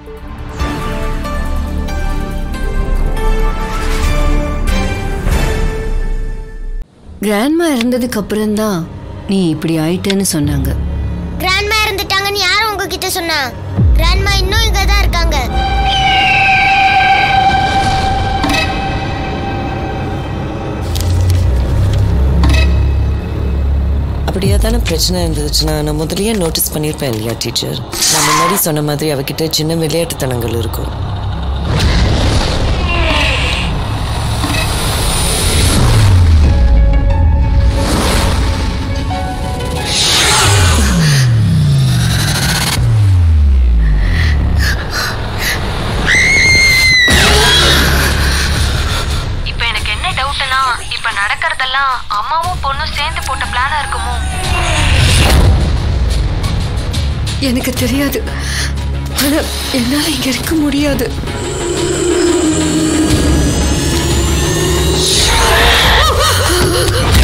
grandma இருந்ததுக்கு அப்புறம்தான் நீ இப்படி ஆயிட்டேன்னு சொன்னாங்க கிராண்ட்மா இறந்துட்டாங்கன்னு யார் உங்ககிட்ட சொன்னா கிராண்ட்மா இன்னும் இங்க தான் இருக்காங்க அப்படியே தானே பிரச்சனை இருந்துச்சுன்னா நான் முதல்லயே நோட்டீஸ் பண்ணியிருப்பேன் இல்லையா டீச்சர் நான் முன்னாடி சொன்ன மாதிரி அவகிட்ட சின்ன விளையாட்டுத்தனங்கள் இருக்கும் இப்போ எனக்கு என்ன டவுட்னா இப்போ நடக்கிறதெல்லாம் அம்மாவும் பொண்ணும் சேர்ந்து போட்ட பிளானா இருக்குமோ எனக்கு தெரியாது ஆனா என்னால இங்க இருக்க முடியாது ஆ